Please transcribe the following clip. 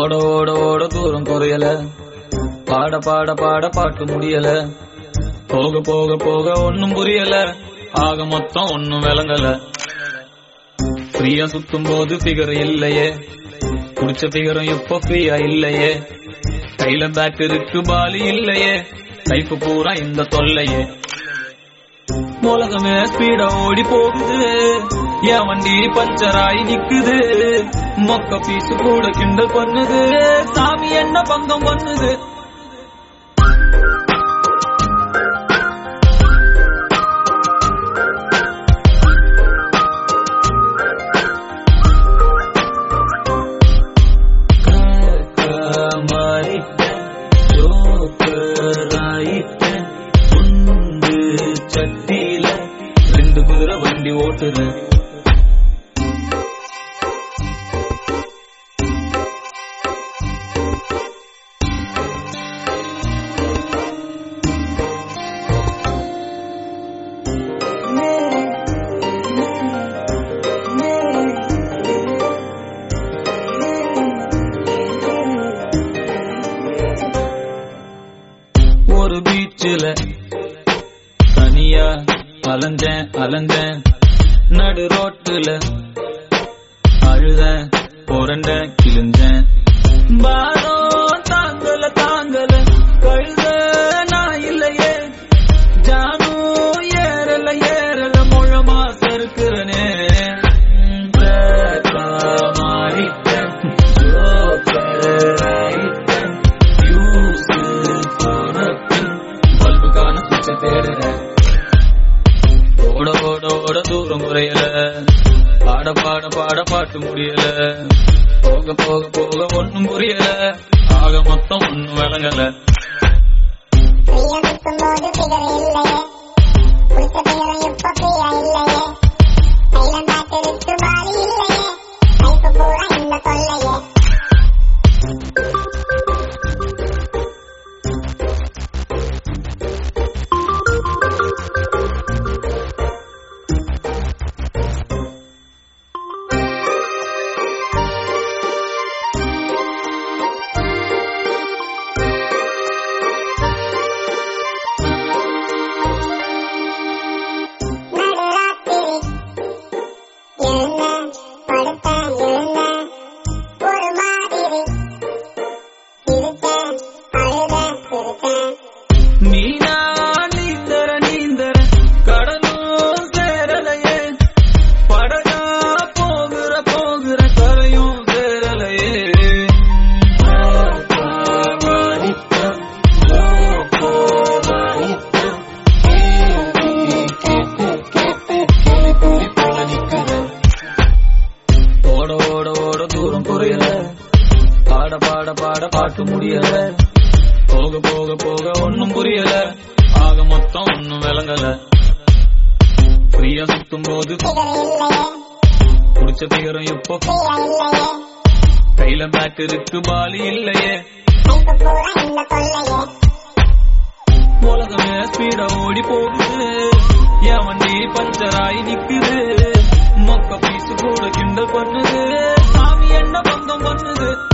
ஓட ஓட ஓட தூரம் குறையல பாட பாட பாட பாட்டு முடியல போக போக போக ஒண்ணும் புரியல ஆக மொத்தம் ஒண்ணும் விளங்கல ஃப்ரீயா சுத்தும் போது ஃபிகர் இல்லையே குடிச்ச ஃபிகரும் இப்போ ஃப்ரீயா இல்லையே கையில பேக் இருக்கு பாலி இல்லையே லைஃப் பூரா இந்த தொல்லையே உலகமே ஸ்பீடா ஓடி போகுது என் வண்டி பஞ்சர் ஆகி நிக்குது மொக்க பீஸ் கூட கிண்டல் பண்ணுது சாமி என்ன பங்கம் பண்ணுது மாறிட்டேன் ஜோக்கராயிட்டேன் குண்டு சட்டியில ரெண்டு குதிரை வண்டி ஓட்டுறேன் ஒரு பீச்சில் தனியா அலைஞ்சேன் அலைஞ்சேன் நடு ரோட்டுல அழுதேன் புரண்ட கிழிஞ்சேன் பாரம் தாங்கல தாங்கல கழுத நான் இல்லையே ஜானும் ஏறல ஏறல முழமா சறுக்குறனே மாறிட்டேன் ஜோக்கராயிட்டேன் யூஸ் போனப்பின் பல்புக்கான சுவிட்ச தேடுறேன் ஓட ஓட ஓட தூரம் குறையல பாட பாட பாட பாட்டு முடியல போக போக போக ஒண்ணும் புரியல ஆக மொத்தம் ஒண்ணும் விளங்கல ஃப்ரீயா சுத்தும்போது ஃபிகர் இல்லையே குடிச்ச ஃபிகரும் இப்போ ஃப்ரீயா இல்லையே கையில பேக் இருக்கு பாலி இல்லையே லைஃப் பூரா இந்த தொல்லையே நடுராத்திரி எழுந்தேன் படுத்தேன் எழுந்தேன் ஒரு மாதிரி சிரித்தேன் அழுதேன் சிரித்தேன் நீனா நீந்தர நீந்தர கடலும் சேரலையே படகா போகிற போகிற கரையும் சேரலையே மாறிட்டேன், ஓ, மாறிட்டேன். கேட்டு, கேட்டு, கிளி புலி போல நிக்கிறேன். ஓட ஓட ஓட தூரம் குறையல பாட பாட பாட பாட்டு முடியல போக போக போக ஒண்ணும் புரியல ஆக மொத்தம் ஒண்ணும் விளங்கல ஃப்ரீயா சுத்தும் போது ஃபிகர் இல்லையே குடிச்ச பிகரம் இப்போ ஃப்ரீயா இல்லையே கையில பேக் இருக்கு பாலி இல்லையே லைஃப் பூரா இந்த தொல்லையே உலகமே ஸ்பீடா ஓடி போகுது என் வண்டி பஞ்சர் ஆகி நிக்குது மொக்க பீஸ் கூட கிண்டல் பண்ணுது சாமி என்ன பங்கம் பண்ணுது